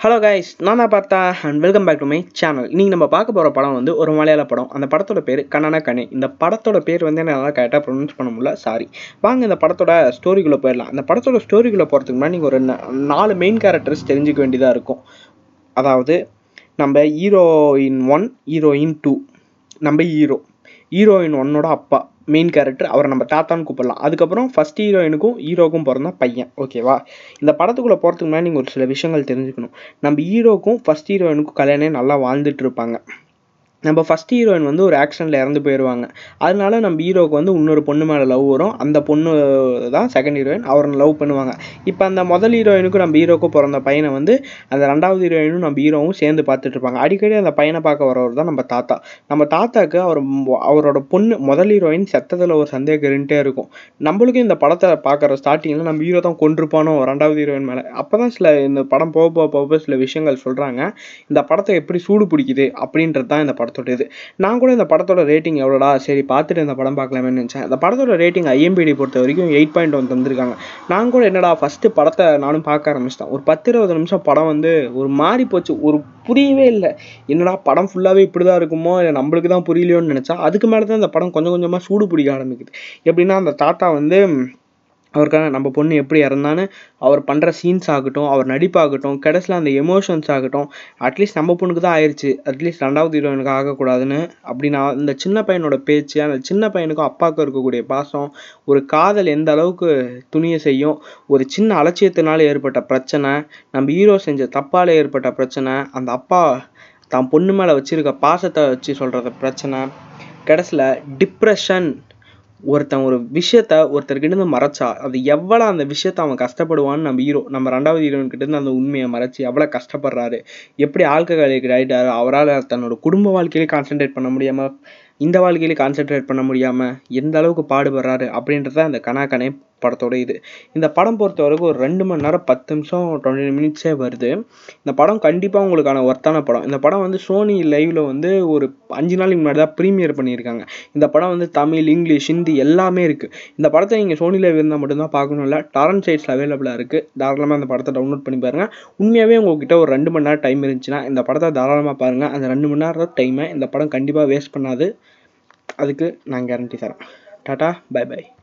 hello guys நான் தான் Partha and welcome back to my channel நீங்கள் நம்ம பார்க்க போகிற படம் வந்து ஒரு மலையாள படம் அந்த படத்தோட பேர் கண்ணனா கண்ணே இந்த படத்தோட பேர் வந்து என்னால் கரெக்டாக ப்ரொனவுன்ஸ் பண்ண முடியல சாரி வாங்க இந்த படத்தோட ஸ்டோரிக்குள்ளே போயிடலாம் அந்த படத்தோட ஸ்டோரிக்குள்ளே போகிறதுக்கு முன்னாடி நீங்கள் ஒரு நா- நாலு மெயின் கேரக்டர்ஸ் தெரிஞ்சுக்க வேண்டியதாக இருக்கும் அதாவது நம்ம ஹீரோயின் ஒன் ஹீரோயின் டூ நம்ம ஹீரோ ஹீரோயின் ஒன்னோட அப்பா மெயின் கேரக்டர் அவரை நம்ம தாத்தான்னு கூப்பிடலாம் அதுக்கப்புறம் ஃபர்ஸ்ட் ஹீரோயினுக்கும் ஹீரோக்கும் பிறந்த பையன் ஓகேவா இந்த படத்துக்குள்ளே போகிறதுக்கு முன்னாடி நீங்கள் ஒரு சில விஷயங்கள் தெரிஞ்சுக்கணும் நம்ம ஹீரோக்கும் ஃபர்ஸ்ட் ஹீரோயினுக்கும் கல்யாணம் நல்லா வாழ்ந்துட்டு இருப்பாங்க நம்ம ஃபர்ஸ்ட் ஹீரோயின் வந்து ஒரு ஆக்சிடெண்ட்டில் இறந்து போயிடுவாங்க அதனால நம்ம ஹீரோவுக்கு வந்து இன்னொரு பொண்ணு மேலே லவ் வரும் அந்த பொண்ணு தான் செகண்ட் ஹீரோயின் அவரை லவ் பண்ணுவாங்க இப்போ அந்த முதல் ஹீரோயினுக்கும் நம்ம ஹீரோக்கும் பிறந்த பையனை வந்து அந்த ரெண்டாவது ஹீரோயினும் நம்ம ஹீரோவும் சேர்ந்து பார்த்துட்டு இருப்பாங்க அடிக்கடி அந்த பையனை பார்க்க வரவர் தான் நம்ம தாத்தா நம்ம தாத்தாக்கு அவர் மொ- அவரோட பொண்ணு முதல் ஹீரோயின் செத்ததில் ஒரு சந்தேகம் இருந்துட்டே இருக்கும் நம்மளுக்கும் இந்த படத்தை பார்க்குற ஸ்டார்டிங்கில் நம்ம ஹீரோ தான் கொண்டிருப்பானோ ரெண்டாவது ஹீரோயின் மேலே அப்போ தான் சில இந்த படம் போக போக போக போக சில விஷயங்கள் சொல்கிறாங்க இந்த படத்தை எப்படி சூடு பிடிக்குது அப்படின்றது தான் இந்த படத்தோட இது நான் கூட இந்த படத்தோட ரேட்டிங் எவ்வளோடா சரி பார்த்துட்டு இந்த படம் பார்க்கலாமேன்னு நினச்சேன் இந்த படத்தோட ரேட்டிங் ஐஎம்பிடி பொறுத்த வரைக்கும் எயிட் பாயிண்ட் ஒன் தந்திருக்காங்க நான் கூட என்னடா ஃபஸ்ட்டு படத்தை நானும் பார்க்க ஆரம்பிச்சிட்டேன் ஒரு பத்து இருபது நிமிஷம் படம் வந்து ஒரு மாறி போச்சு ஒரு புரியவே இல்லை என்னடா படம் ஃபுல்லாகவே இப்படி தான் இருக்குமோ இல்லை நம்மளுக்கு தான் புரியலையோன்னு நினச்சா அதுக்கு மேலே தான் இந்த படம் கொஞ்சம் கொஞ்சமாக சூடு பிடிக்க ஆரம்பிக்குது எப்படின்னா அந்த தாத்தா வந்து அவருக்காக நம்ம பொண்ணு எப்படி இறந்தான்னு அவர் பண்ணுற சீன்ஸ் ஆகட்டும் அவர் நடிப்பாகட்டும் கடைசியில் அந்த எமோஷன்ஸ் ஆகட்டும் அட்லீஸ்ட் நம்ம பொண்ணுக்கு தான் ஆயிடுச்சு அட்லீஸ்ட் ரெண்டாவது ஹீரோயினுக்கு ஆகக்கூடாதுன்னு அப்படின்னா இந்த சின்ன பையனோட பேச்சு அந்த சின்ன பையனுக்கும் அப்பாவுக்கும் இருக்கக்கூடிய பாசம் ஒரு காதல் எந்த அளவுக்கு துணிய செய்யும் ஒரு சின்ன அலட்சியத்தினால ஏற்பட்ட பிரச்சனை நம்ம ஹீரோ செஞ்ச தப்பால் ஏற்பட்ட பிரச்சனை அந்த அப்பா தான் பொண்ணு மேலே வச்சிருக்க பாசத்தை வச்சு சொல்கிறத பிரச்சனை கடைசியில் டிப்ரெஷன் ஒருத்தன் ஒரு விஷயத்த ஒருத்தர்கிட்ட இருந்து மறைச்சா அது எவ்வளோ அந்த விஷயத்த அவன் கஷ்டப்படுவான்னு நம்ம ஹீரோ நம்ம ரெண்டாவது ஹீரோயின் கிட்ட இருந்து அந்த உண்மையை மறைச்சு எவ்வளோ கஷ்டப்படுறாரு எப்படி ஆல்கஹாலிக் ஆகிட்டாரு அவரால் தன்னோட குடும்ப வாழ்க்கையிலே கான்சென்ட்ரேட் பண்ண முடியாம இந்த வாழ்க்கையிலே கான்சென்ட்ரேட் பண்ண முடியாம எந்த அளவுக்கு பாடுபடுறாரு அப்படின்றது தான் இந்த கனாக்கனே படத்தோட இது இந்த படம் பொறுத்த வரைக்கும் ஒரு ரெண்டு மணி நேரம் பத்து நிமிஷம் டுவெண்ட்டி மினிட்ஸே வருது இந்த படம் கண்டிப்பாக உங்களுக்கான ஒர்த்தான படம் இந்த படம் வந்து சோனி லைவ்ல வந்து ஒரு அஞ்சு நாளைக்கு முன்னாடி தான் ப்ரீமியர் பண்ணியிருக்காங்க இந்த படம் வந்து தமிழ் இங்கிலீஷ் ஹிந்தி எல்லாமே இருக்குது இந்த படத்தை நீங்கள் சோனி லைவ் இருந்தால் மட்டும்தான் பார்க்கணும் இல்லை டாரன் சைட்ஸில் அவைலபிளாக இருக்குது தாராளமாக இந்த படத்தை டவுன்லோட் பண்ணி பாருங்கள் உண்மையாகவே உங்ககிட்ட ஒரு ரெண்டு மணி நேரம் டைம் இருந்துச்சுன்னா இந்த படத்தை தாராளமாக பாருங்கள் அந்த ரெண்டு மணி நேரம் டைமை இந்த படம் கண்டிப்பாக வேஸ்ட் பண்ணாது அதுக்கு நான் கேரண்டி தரேன் டாட்டா பை பை